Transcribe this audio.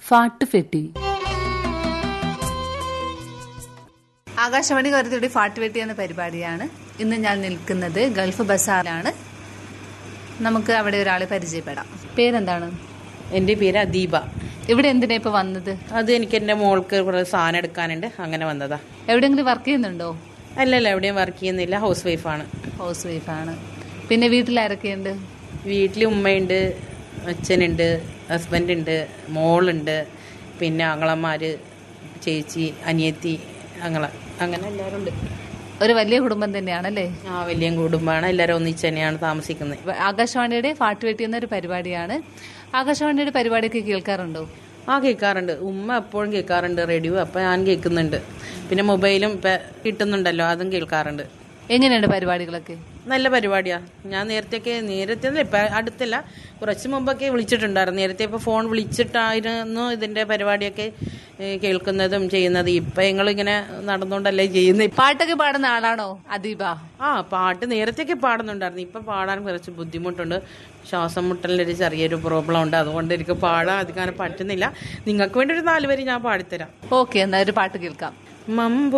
ഫാട്ടുഫെട്ടി ആകാശവാണി കരുത്തിയുടെ ഫാട്ടുവെട്ടി എന്ന പരിപാടിയാണ് ഇന്ന് ഞാൻ നിൽക്കുന്നത് ഗൾഫ് ബസാറിലാണ് നമുക്ക് അവിടെ ഒരാളെ പരിചയപ്പെടാം പേരെന്താണ് എൻ്റെ പേര് അദീബ ഇവിടെ എന്തിനാ ഇപ്പൊ വന്നത് അത് എനിക്ക് എൻ്റെ മോൾക്ക് കുറേ സാധനം എടുക്കാനുണ്ട് അങ്ങനെ വന്നതാ എവിടെയെങ്കിലും വർക്ക് ചെയ്യുന്നുണ്ടോ അല്ലല്ല എവിടെയും വർക്ക് ചെയ്യുന്നില്ല ഹൗസ് വൈഫാണ് ഹൗസ് വൈഫാണ് പിന്നെ വീട്ടിൽ ആരൊക്കെയുണ്ട് വീട്ടിൽ ഉമ്മയുണ്ട് അച്ഛനുണ്ട് ഹസ്ബൻഡുണ്ട് മോളുണ്ട് പിന്നെ ആങ്ങളമാര് ചേച്ചി അനിയത്തി അങ്ങള അങ്ങനെ എല്ലാവരും ഉണ്ട് ഒരു വലിയ കുടുംബം തന്നെയാണല്ലേ ആ വലിയ കുടുംബമാണ് എല്ലാവരും ഒന്നിച്ച് തന്നെയാണ് താമസിക്കുന്നത് ആകാശവാണിയുടെ ഫാട്ടുവെട്ടി എന്നൊരു പരിപാടിയാണ് ആകാശവാണിയുടെ പരിപാടിയൊക്കെ കേൾക്കാറുണ്ടോ ആ കേൾക്കാറുണ്ട് ഉമ്മ എപ്പോഴും കേൾക്കാറുണ്ട് റേഡിയോ അപ്പം ഞാൻ കേൾക്കുന്നുണ്ട് പിന്നെ മൊബൈലും ഇപ്പം കിട്ടുന്നുണ്ടല്ലോ അതും കേൾക്കാറുണ്ട് എങ്ങനെയുണ്ട് പരിപാടികളൊക്കെ നല്ല പരിപാടിയാ ഞാൻ നേരത്തെയൊക്കെ നേരത്തെ ഇപ്പം അടുത്തല്ല കുറച്ച് മുമ്പൊക്കെ വിളിച്ചിട്ടുണ്ടായിരുന്നു നേരത്തെ ഇപ്പോൾ ഫോൺ വിളിച്ചിട്ടായിരുന്നു ഇതിൻ്റെ പരിപാടിയൊക്കെ ഏ, കേൾക്കുന്നതും ചെയ്യുന്നത് ഇപ്പം ഞങ്ങളിങ്ങനെ നടന്നുകൊണ്ടല്ലേ ചെയ്യുന്നത് പാട്ടൊക്കെ പാടുന്ന ആളാണോ അദീബ ആ പാട്ട് നേരത്തെയൊക്കെ പാടുന്നുണ്ടായിരുന്നു ഇപ്പം പാടാൻ കുറച്ച് ബുദ്ധിമുട്ടുണ്ട് ശ്വാസം മുട്ടലിൻ്റെ ഒരു ചെറിയൊരു പ്രോബ്ലം ഉണ്ട് അതുകൊണ്ട് എനിക്ക് പാടാൻ അധികം പറ്റുന്നില്ല നിങ്ങൾക്ക് വേണ്ടി ഒരു നാല് വരി ഞാൻ പാടിത്തരാം ഓക്കെ എന്നാ ഒരു പാട്ട് കേൾക്കാം മമ്പു